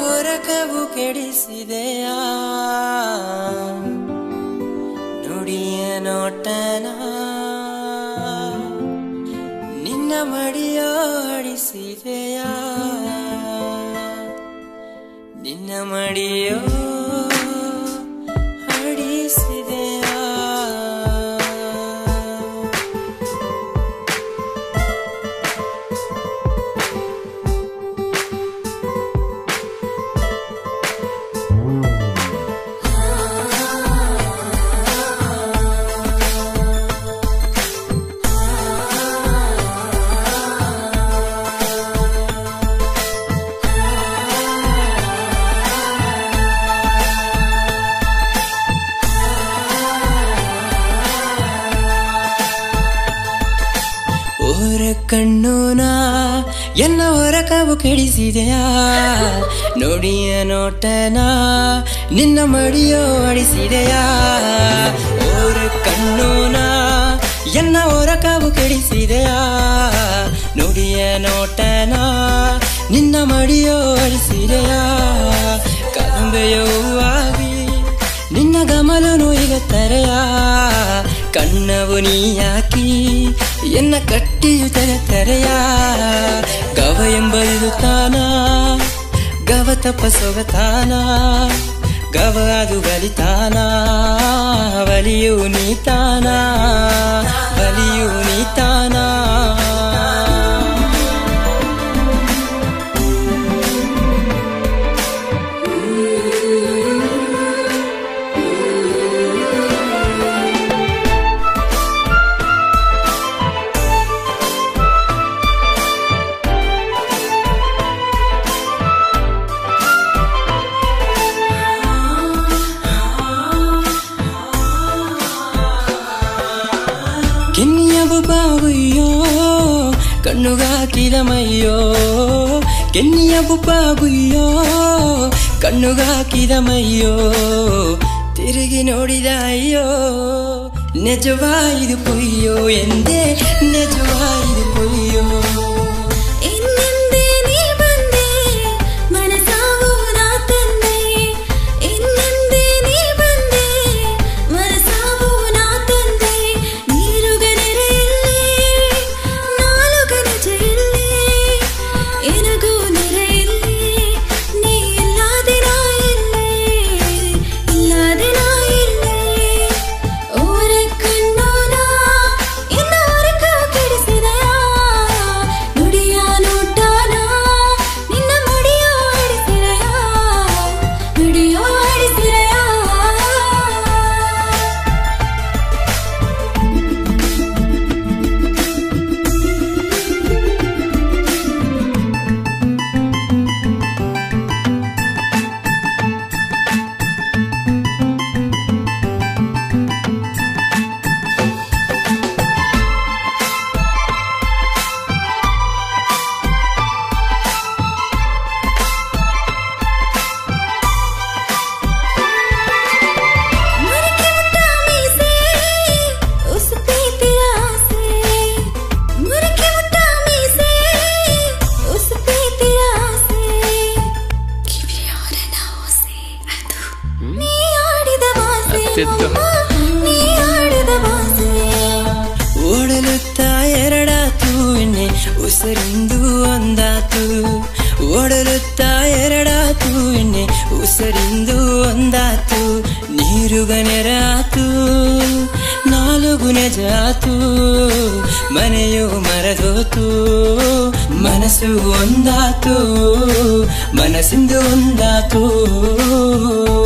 ಹೊರಕವು ಕೆಡಿಸಿದೆಯಾ ನುಡಿಯ ನೋಟನ ನಿನ್ನ ಮಡಿಯೋಡಿಸಿದೆಯಾ ನಿನ್ನ ಮಡಿಯೋ ಅಡಿಸಿದೆಯಾ ಓರ ಕಣ್ಣೋನ ಎನ್ನ ಹೊರಕವು ಕೆಡಿಸಿದೆಯಾ ನೋಡಿಯ ನೋಟನ ನಿನ್ನ ಮಡಿಯೋ ಅಡಿಸಿದೆಯಾ ಓರ ಕಣ್ಣೋನ ಎನ್ನ ಹೊರಕವು ಕೆಡಿಸಿದೆಯಾ ನೋಡಿಯ ನೋಟನ ನಿನ್ನ ಮಡಿಯೋ ಅಡಿಸಿದೆಯಾ ಕದಂಬೆಯೋ ಆಗಿ ನಿನ್ನ ಗಮಲನು ಈಗ ತೆರೆಯ ಕಣ್ಣವು ನೀ ಯಾಕಿ ಎನ್ನ ಕಟ್ಟಿಯು ತೆರೆ ತೆರೆಯ ಗವ ಎಂಬದು ತಾನ ಗವ ತಪ್ಪ ಸೊಗತಾನ ಗವ ಅದು ಬಲಿತಾನ ಬಲಿಯು ನೀತಾನ ಬಲಿಯು ನೀತಾನ ಕೆನ್ನಿಯಬು ಬಾಗುಯ್ಯೋ ಕಣ್ಣುಗಾಕಿದ ಮಯ್ಯೋ ಕೆನ್ನಿಯಬು ಬಾಗುಯ್ಯೋ ಕಣ್ಣುಗಾಕಿದ ಮಯ್ಯೋ ತಿರುಗಿ ನೋಡಿದ ಅಯ್ಯೋ ನಿಜವಾಯಿದು ಪೊಯ್ಯೋ ಎಂದೇ ನಿಜವಾಯಿದು ಪೊಯ್ಯೋ ಇನ್ನೆಂದೇ ನೀ ಬಂದೆ ಮನಸಾವು ನಾ ತಂದೆ ಇನ್ನೆಂದೇ ನೀ ಬಂದೆ ಮನಸಾವು ನಾ ತಂದೆ ನೀರುಗನೆರೆಯಲ್ಲಿ ನಾಲುಗನ ಚೆಲ್ಲಿ ಎನಗೂ ನೆರೆಯಲ್ಲಿ ನೀ ಇಲ್ಲದೆ ನಾ ಇಲ್ಲೇ ಇಲ್ಲದೆ ನಾ ಇಲ್ಲೇ ಓರೆ ಕಣ್ಣೋನ ಇನ್ನ ಹೊರಕ ಕೆಡಿಸಿದೆಯಾ ನುಡಿಯ ನೋಟಾನ ನಿನ್ನ ಮಡಿಯ ಆಡಿಸಿದೆಯಾ ನುಡಿಯ ಆಡಿಸಿದೆಯಾ ಮುರುಕಿ ಮುಟ್ಟ ಮೀಸೆ ಉಸುಪಿ ತಿರಾಸೆ ಮುರುಕಿ ಮುಟ್ಟ ಮೀಸೆ ಉಸುಪಿ ತಿರಾಸೆ ಕಿವಿಯೋರನ ಓಸೆ ಅದು ನೀ ಆಡಿದ ವಾಸೆ ಅತ್ತಿತ್ತು. ನೀ ಆಡಿದ ವಾಸೆ ಓಡಲುತ್ತಾ ಎರಡಾತು ಎಣ್ಣೆ ಉಸರಿಂದು ಒಂದಾತು ಓಡಲುತ್ತಾ ಎರಡಾತು ಎಣ್ಣೆ ಉಸರಿಂದು ಒಂದಾತು ನೀರುಗನೆರಾತು ನಾಲುಗು ನೆಜಾತು ಮನೆಯು ಮರದೋತು ಮನಸ್ಸು ಒಂದಾತು ಮನಸ್ಸಿಂದು ಒಂದಾತು